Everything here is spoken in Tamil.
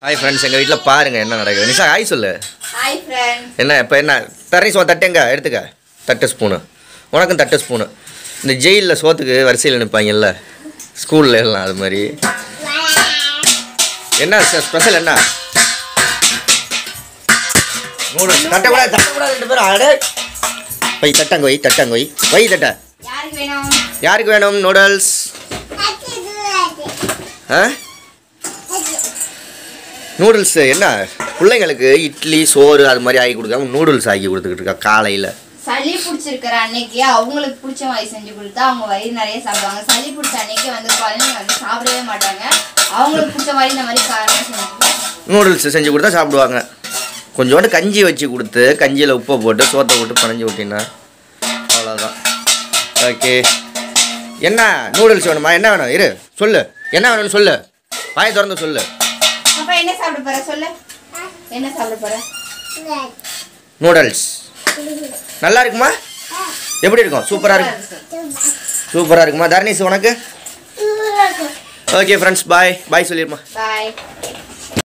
ஹாய் ஃப்ரெண்ட்ஸ் எங்கள் வீட்டில் பாருங்கள் என்ன நடக்குது நிஷா ஹாய் சொல்லு ஹாய் ஃப்ரெண்ட்ஸ் என்ன இப்போ என்ன தரணி சோ தட்டுங்க எடுத்துக்க தட்டு ஸ்பூனு உனக்கும் தட்டு ஸ்பூனு இந்த ஜெயிலில் சோத்துக்கு வரிசையில் நிற்பாங்கல்ல ஸ்கூலில் எல்லாம் அது மாதிரி என்ன ஸ்பெஷல் என்ன நூடுல்ஸ் தட்டக்கூடாது தட்டக்கூடாது ரெண்டு பேரும் அடே வை தட்டாங்க வை தட்டாங்க வை வை தட்ட யாருக்கு வேணும் யாருக்கு வேணும் நூடுல்ஸ் ஆ நூடுல்ஸ் என்ன பிள்ளைங்களுக்கு இட்லி சோறு அது மாதிரி ஆக்கி கொடுக்காம நூடுல்ஸ் ஆக்கி கொடுத்துக்கிட்டு இருக்கா காலையில் சளி பிடிச்சிருக்கிற அன்னைக்கு அவங்களுக்கு பிடிச்ச மாதிரி செஞ்சு கொடுத்தா அவங்க வயிறு நிறைய சாப்பிடுவாங்க சளி பிடிச்ச அன்னைக்கு வந்து குழந்தைங்க வந்து சாப்பிடவே மாட்டாங்க அவங்களுக்கு பிடிச்ச மாதிரி இந்த மாதிரி காரம் செஞ்சு கொடுத்தா நூடுல்ஸ் செஞ்சு கொடுத்தா சாப்பிடுவாங்க கொஞ்சோண்டு கஞ்சி வச்சு கொடுத்து கஞ்சியில் உப்பை போட்டு சோத்தை போட்டு பனைஞ்சு விட்டினா அவ்வளோதான் ஓகே என்ன நூடுல்ஸ் வேணுமா என்ன வேணும் இரு சொல்லு என்ன வேணும்னு சொல்லு வாயை திறந்து சொல்லு அப்ப என்ன சாப்பிட போற சொல்லு என்ன சாப்பிட போற நூடுல்ஸ் நல்லா இருக்குமா எப்படி இருக்கும் சூப்பராக இருக்கும் சூப்பராக இருக்குமா தர்ணீஸ் உனக்கு ஓகே ஃப்ரெண்ட்ஸ் பாய் பாய் சொல்லிடுமா பாய்